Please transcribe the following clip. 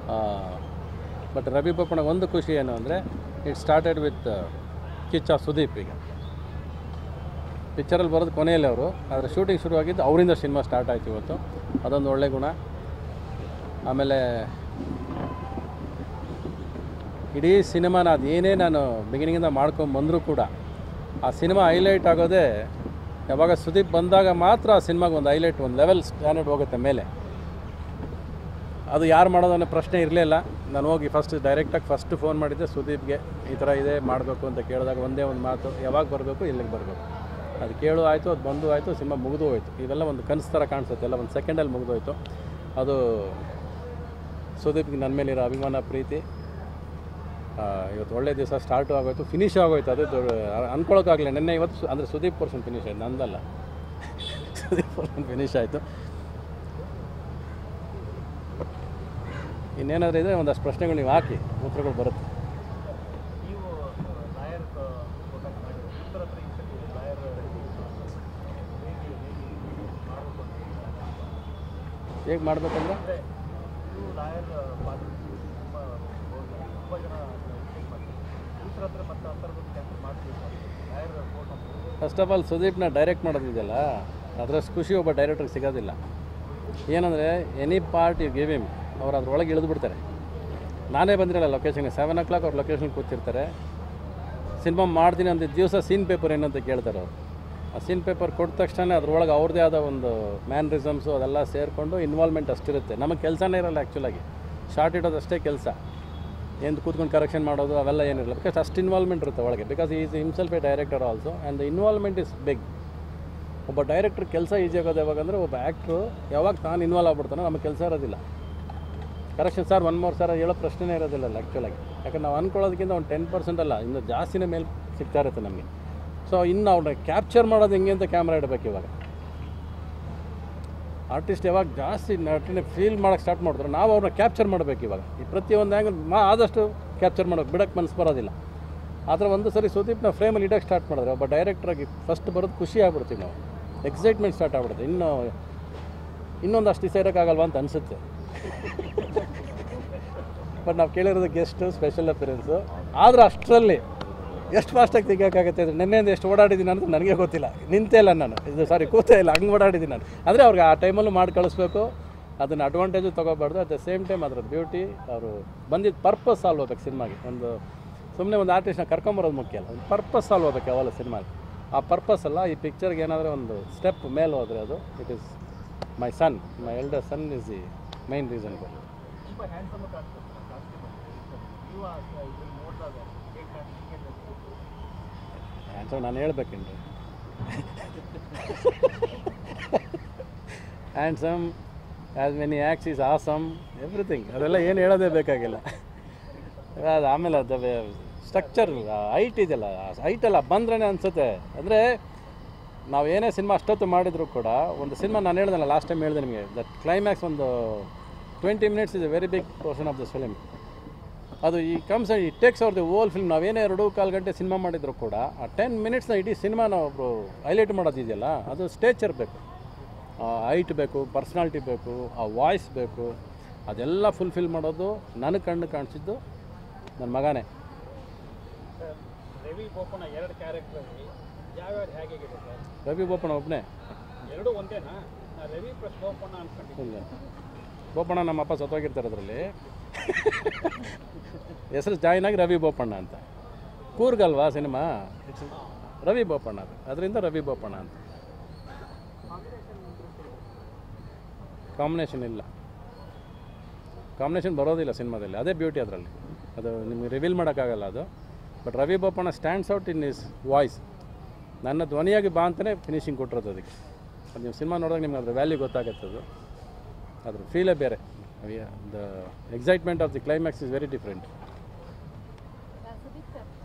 but Ravi Bopanna ಒಂದು ಖುಷಿ ಏನು ಅಂದರೆ it started with Kichcha Sudeep ಈಗ ಪಿಕ್ಚರಲ್ಲಿ ಬರೋದು ಕೊನೆಯಲ್ಲಿ ಅವರು ಆದರೆ ಶೂಟಿಂಗ್ ಶುರುವಾಗಿದ್ದು ಅವರಿಂದ ಸಿನಿಮಾ ಸ್ಟಾರ್ಟ್ ಆಯಿತು ಇವತ್ತು ಅದೊಂದು ಒಳ್ಳೆ ಗುಣ ಆಮೇಲೆ ಇಡೀ ಸಿನಿಮಾನ ಅದು ಏನೇ ನಾನು ಬಿಗಿನಿಂಗಿಂದ ಮಾಡ್ಕೊಂಡು ಬಂದರೂ ಕೂಡ ಆ ಸಿನಿಮಾ ಹೈಲೈಟ್ ಆಗೋದೇ ಯಾವಾಗ ಸುದೀಪ್ ಬಂದಾಗ ಮಾತ್ರ ಆ ಸಿನಿಮಾಗೆ ಒಂದು ಹೈಲೈಟ್ ಒಂದು ಲೆವೆಲ್ ಸ್ಟ್ಯಾಂಡರ್ಡ್ ಹೋಗುತ್ತೆ ಮೇಲೆ ಅದು ಯಾರು ಮಾಡೋದು ಅನ್ನೋ ಪ್ರಶ್ನೆ ಇರಲಿಲ್ಲ ನಾನು ಹೋಗಿ ಫಸ್ಟ್ ಡೈರೆಕ್ಟಾಗಿ ಫಸ್ಟ್ ಫೋನ್ ಮಾಡಿದ್ದೆ ಸುದೀಪ್ಗೆ ಈ ಥರ ಇದೆ ಮಾಡಬೇಕು ಅಂತ ಕೇಳಿದಾಗ ಒಂದೇ ಒಂದು ಮಾತು ಯಾವಾಗ ಬರಬೇಕು ಇಲ್ಲಿಗೆ ಬರಬೇಕು ಅದು ಕೇಳು ಆಯಿತು ಅದು ಬಂದು ಆಯಿತು ಸಿನಿಮಾ ಮುಗಿದು ಹೋಯ್ತು ಇವೆಲ್ಲ ಒಂದು ಕನಸು ಥರ ಕಾಣಿಸುತ್ತೆ ಎಲ್ಲ ಒಂದು ಸೆಕೆಂಡಲ್ಲಿ ಮುಗಿದು ಹೋಯ್ತು ಅದು ಸುದೀಪ್ಗೆ ನನ್ನ ಮೇಲಿರೋ ಅಭಿಮಾನ ಪ್ರೀತಿ ಆ, ಇವತ್ತು ಒಳ್ಳೆ ದಿವಸ ಸ್ಟಾರ್ಟು ಆಗೋಯ್ತು ಫಿನಿಶ್ ಆಗೋಯ್ತು ಅದು ದೊಡ್ಡ ಅನ್ಕೊಳಕ್ಕಾಗಲಿಲ್ಲ ನಿನ್ನೆ ಇವತ್ತು ಸು- ಅಂದರೆ ಸುದೀಪ್ ಪರ್ಸನ್ ಫಿನಿಶ್ ಆಯ್ತು ನಂದಲ್ಲ ಸುದೀಪ್ ಪರ್ಸನ್ ಫಿನಿಶ್ ಆಯಿತು ಇನ್ನೇನಾದರೂ ಇದ್ದರೆ ಒಂದಷ್ಟು ಪ್ರಶ್ನೆಗಳು ನೀವು ಹಾಕಿ ಉತ್ತರಗಳು ಬರುತ್ತೆ ನೀವು ಲಾಯರ್ ಹೋದಾಗ ಮಾಡಿ ಉತ್ತರ ಹತ್ರ ಈ ಸತಿ ಲಾಯರ್ ಹೇಗೆ ಹೇಗೆ ಮಾಡಬೇಕು ಅಂತ ಹೇಗೆ ಮಾಡಬೇಕಂದ್ರೆ ಅಂದರೆ ನೀವು ಲಾಯರ್ ಪಾತ್ರ ತುಂಬ ಹೋಗಿ ತುಂಬ ಜನ ಇದು ಮಾಡ್ತಾರೆ ಉತ್ತರ ಹತ್ರ ಮತ್ತೆ ಆ ಥರದ್ದು ಕೆಲಸ ಮಾಡ್ತೀವಿ ಲಾಯರ್ ಕೋರ್ಟ್ ಅಂತ ಫಸ್ಟ್ ಆಫ್ ಆಲ್ ಸುದೀಪ್ನ ಡೈರೆಕ್ಟ್ ಮಾಡೋದಿದೆಯಲ್ಲ ಅದರಷ್ಟು ಖುಷಿ ಒಬ್ಬ ಡೈರೆಕ್ಟ್ರಿಗೆ ಸಿಗೋದಿಲ್ಲ ಏನಂದರೆ any part you give him ಅವ್ರು ಅದ್ರೊಳಗೆ ಇಳಿದು ಬಿಡ್ತಾರೆ ನಾನೇ ಬಂದಿರಲ್ಲ ಲೊಕೇಶನ್ಗೆ ಸೆವೆನ್ ಓ ಕ್ಲಾಕ್ ಅವ್ರು ಲೊಕೇಶನ್ ಕೂತಿರ್ತಾರೆ ಸಿನಿಮಾ ಮಾಡ್ತೀನಿ ಅಂತ ದಿವಸ ಸೀನ್ ಪೇಪರ್ ಏನಂತ ಕೇಳ್ತಾರೆ ಅವರು ಆ ಸೀನ್ ಪೇಪರ್ ಕೊಟ್ಟ ತಕ್ಷಣ ಅದ್ರೊಳಗೆ ಅವ್ರದ್ದೇ ಆದ ಒಂದು ಮ್ಯಾನ್ರಿಸಮ್ಸು ಅದೆಲ್ಲ ಸೇರಿಕೊಂಡು ಇನ್ವಾಲ್ವ್ಮೆಂಟ್ ಅಷ್ಟಿರುತ್ತೆ ನಮಗೆ ಕೆಲಸನೇ ಇರಲ್ಲ ಆ್ಯಕ್ಚುಲಾಗಿ ಶಾರ್ಟ್ ಇಡೋದು ಅಷ್ಟೇ ಕೆಲಸ ಏನು ಕೂತ್ಕೊಂಡು ಕರೆಕ್ಷನ್ ಮಾಡೋದು ಅವೆಲ್ಲ ಏನಿರಲ್ಲ ಬಿಕಾಸ್ ಅಷ್ಟು ಇನ್ವಾಲ್ವ್ಮೆಂಟ್ ಇರುತ್ತೆ ಒಳಗೆ because is himself a director also and the involvement is big ಒಬ್ಬ ಡೈರೆಕ್ಟ್ರ್ ಕೆಲಸ ಈಸಿ ಆಗೋದು ಯಾವಾಗಂದರೆ ಒಬ್ಬ ಆ್ಯಕ್ಟ್ರು ಯಾವಾಗ ತಾನು ಇನ್ವಾಲ್ವ್ ಆಗ್ಬಿಡ್ತಾನೋ ನಮಗೆ ಕೆಲಸ ಇರೋದಿಲ್ಲ ಕರೆಕ್ಷನ್ ಸರ್ ಒನ್ ಮೂರು ಸರ್ ಹೇಳೋ ಪ್ರಶ್ನೆನೇ ಇರೋದಿಲ್ಲ ಆ್ಯಕ್ಚುಲಾಗಿ ಯಾಕಂದ್ರೆ ನಾವು ಅಂದ್ಕೊಳ್ಳೋದಕ್ಕಿಂತ ಒಂದು ಟೆನ್ ಪರ್ಸೆಂಟ್ ಅಲ್ಲ ಇನ್ನು ಜಾಸ್ತಿನೇ ಮೇಲೆ ಸಿಗ್ತಾ ಇರುತ್ತೆ ನಮಗೆ ಸೊ ಇನ್ನು ಅವ್ರನ್ನ ಕ್ಯಾಪ್ಚರ್ ಮಾಡೋದು ಹೆಂಗೆ ಅಂತ ಕ್ಯಾಮ್ರಾ ಇಡಬೇಕು ಇವಾಗ ಆರ್ಟಿಸ್ಟ್ ಯಾವಾಗ ಜಾಸ್ತಿ ನಟನೆ ಫೀಲ್ ಮಾಡೋಕ್ಕೆ ಸ್ಟಾರ್ಟ್ ಮಾಡಿದ್ರು ನಾವು ಅವ್ರನ್ನ ಕ್ಯಾಪ್ಚರ್ ಮಾಡಬೇಕು ಇವಾಗ ಈ ಪ್ರತಿಯೊಂದು ಆ್ಯಂಗಲ್ ಮಾ ಆದಷ್ಟು ಕ್ಯಾಪ್ಚರ್ ಮಾಡೋಕೆ ಬಿಡೋಕ್ಕೆ ಮನಸ್ಸು ಬರೋದಿಲ್ಲ ಆದರೆ ಒಂದು ಸರಿ ಸುದೀಪ್ನ ಫ್ರೇಮಲ್ಲಿ ಇಡೋಕ್ಕೆ ಸ್ಟಾರ್ಟ್ ಮಾಡಿದ್ರೆ ಒಬ್ಬ ಡೈರೆಕ್ಟ್ರಾಗಿ ಫಸ್ಟ್ ಬರೋದು ಖುಷಿ ಆಗ್ಬಿಡ್ತೀವಿ ನಾವು ಎಕ್ಸೈಟ್ಮೆಂಟ್ ಸ್ಟಾರ್ಟ್ ಆಗ್ಬಿಡುತ್ತೆ ಇನ್ನು ಇನ್ನೊಂದು ಅಷ್ಟು ದಿವಸ ಇರೋಕ್ಕಾಗಲ್ವಾ ಅಂತ ಅನಿಸುತ್ತೆ ಬಟ್ ನಾವು ಕೇಳಿರೋದು ಗೆಸ್ಟು ಸ್ಪೆಷಲ್ ಅಪಿರೆನ್ಸು ಆದರೂ ಅಷ್ಟರಲ್ಲಿ ಎಷ್ಟು ಫಾಸ್ಟಾಗಿ ತೆಗಿಯೋಕ್ಕಾಗತ್ತೆ ಅಂದರೆ ನಿನ್ನೆಯಿಂದ ಎಷ್ಟು ಓಡಾಡಿದ್ದೀನಿ ಅಂತ ನನಗೆ ಗೊತ್ತಿಲ್ಲ ನಿಂತೇ ಇಲ್ಲ ನಾನು ಇದು ಸಾರಿ ಕೂತೇ ಇಲ್ಲ ಹಂಗೆ ಓಡಾಡಿದ್ದೀನಿ ನಾನು ಅಂದರೆ ಅವ್ರಿಗೆ ಆ ಟೈಮಲ್ಲೂ ಮಾಡಿ ಕಳಿಸ್ಬೇಕು ಅದನ್ನು ಅಡ್ವಾಂಟೇಜು ತೊಗೋಬಾರ್ದು ಅಟ್ ದ ಸೇಮ್ ಟೈಮ್ ಅದರ ಬ್ಯೂಟಿ ಅವರು ಬಂದಿದ್ದು ಪರ್ಪಸ್ ಸಾಲ್ವ್ ಆಗ್ಬೇಕು ಸಿನಿಮಾಗೆ ಒಂದು ಸುಮ್ಮನೆ ಒಂದು ಆರ್ಟಿಸ್ಟ್ನ ಕರ್ಕೊಂಬರೋದು ಮುಖ್ಯ ಅಲ್ಲ ಒಂದು ಪರ್ಪಸ್ ಸಾಲ್ವ್ ಆಗ್ಬೇಕು ಯಾವಲ್ಲ ಸಿನಿಮಾಗೆ ಆ ಪರ್ಪಸ್ ಅಲ್ಲ ಈ ಪಿಕ್ಚರ್ಗೆ ಏನಾದರೂ ಒಂದು ಸ್ಟೆಪ್ ಮೇಲೆ ಹೋದರೆ ಅದು it is my son my elder son is the main reason ತುಂಬ ಹ್ಯಾಂಡ್ಸಮ್ ಕಾಣಿಸುತ್ತೆ ಕಾಸ್ಟ್ಯೂಮ್ ನೀವು ಆ ಇದ್ರಲ್ಲಿ ನೋಡಿದಾಗ ಹೇಗೆ ಕಾಣಿಸ್ತೀನಿ ಆನ್ಸರ್ ನಾನು ಹೇಳ್ಬೇಕೇನ್ರಿ handsome as many acts is awesome everything ಅದೆಲ್ಲ ಏನು ಹೇಳೋದೇ ಬೇಕಾಗಿಲ್ಲ ಅದು ಆಮೇಲೆ ಅದು ಸ್ಟ್ರಕ್ಚರ್ ಹೈಟ್ ಇದೆಯಲ್ಲ ಹೈಟ್ ಎಲ್ಲ ಬಂದ್ರೇ ಅನಿಸುತ್ತೆ ಅಂದರೆ ನಾವು ಏನೇ ಸಿನಿಮಾ ಅಷ್ಟೊತ್ತು ಮಾಡಿದರೂ ಕೂಡ ಒಂದು ಸಿನಿಮಾ ನಾನು ಹೇಳ್ದಲ್ಲ ಲಾಸ್ಟ್ ಟೈಮ್ ಹೇಳಿದೆ ನಿಮಗೆ ದಟ್ ಕ್ಲೈಮ್ಯಾಕ್ಸ್ ಒಂದು twenty minutes is a very big portion of this film ಅದು ಈ ಕಮ್ಸ್ ಈ ಟೇಕ್ಸ್ ಅವ್ರದ್ದು ಓಲ್ ಫಿಲ್ಮ್ ನಾವೇನೇ ಎರಡು ಕಾಲು ಗಂಟೆ ಸಿನಿಮಾ ಮಾಡಿದ್ರು ಕೂಡ ಆ ಟೆನ್ ಮಿನಿಟ್ಸ್ನ ಇಡೀ ಸಿನಿಮಾನ ಒಬ್ಬರು ಹೈಲೈಟ್ ಮಾಡೋದಿದೆಯಲ್ಲ ಅದು ಸ್ಟೇಚರ್ ಬೇಕು ಹೈಟ್ ಬೇಕು ಪರ್ಸ್ನಾಲಿಟಿ ಬೇಕು ಆ ವಾಯ್ಸ್ ಬೇಕು ಅದೆಲ್ಲ ಫುಲ್ಫಿಲ್ ಮಾಡೋದು ನನಗೆ ಕಣ್ಣು ಕಾಣಿಸಿದ್ದು ನನ್ನ ಮಗನೇ ರವಿ ಬೋಪಣ್ಣ ಎರಡು ಕ್ಯಾರೆಕ್ಟರಲ್ಲಿ ಯಾವ್ಯಾವ ಹೇಗೆ ಹೇಗಿದೆ ಸರ್ ರವಿ ಬೋಪಣ್ಣ ಒಬ್ಬನೇ ಎರಡು ಒಂದೇನಾ ನಾ ರವಿ ಪ್ಲಸ್ ಬೋಪಣ್ಣ ಅನ್ಕೊಂಡಿದ್ದೀನಿ ಇಲ್ಲ ಬೋಪಣ್ಣ ನಮ್ಮ ಅಪ್ಪ ಸತ್ತೋಗಿರ್ತಾರೆ ಅದರಲ್ಲಿ ಹೆಸರು ಜಾಯ್ನ್ ಆಗಿ ರವಿ ಬೋಪಣ್ಣ ಅಂತ ಕೂರ್ಗಲ್ವಾ ಸಿನಿಮಾ ಇಟ್ಸ್ ರವಿ ಬೋಪಣ್ಣ ಅದು ಅದರಿಂದ ರವಿ ಬೋಪಣ್ಣ ಅಂತ ಕಾಂಬಿನೇಷನ್ ಇಲ್ಲ ಕಾಂಬಿನೇಷನ್ ಬರೋದಿಲ್ಲ ಸಿನಿಮಾದಲ್ಲಿ ಅದೇ ಬ್ಯೂಟಿ ಅದರಲ್ಲಿ ಅದು ನಿಮಗೆ ರಿವೀಲ್ ಮಾಡೋಕ್ಕಾಗಲ್ಲ ಅದು but Ravi Bopanna stands out in is voice ನನ್ನ ಧ್ವನಿಯಾಗಿ ಬಾ ಅಂತಲೇ ಫಿನಿಶಿಂಗ್ ಕೊಟ್ಟಿರೋದು ಅದಕ್ಕೆ ಅದು ನೀವು ಸಿನಿಮಾ ನೋಡಿದಾಗ ನಿಮ್ಗೆ ಅದ್ರ ವ್ಯಾಲ್ಯೂ ಗೊತ್ತಾಗುತ್ತೆ ಅದು ಅದ್ರ ಫೀಲೇ ಬೇರೆ the excitement of the climax is very different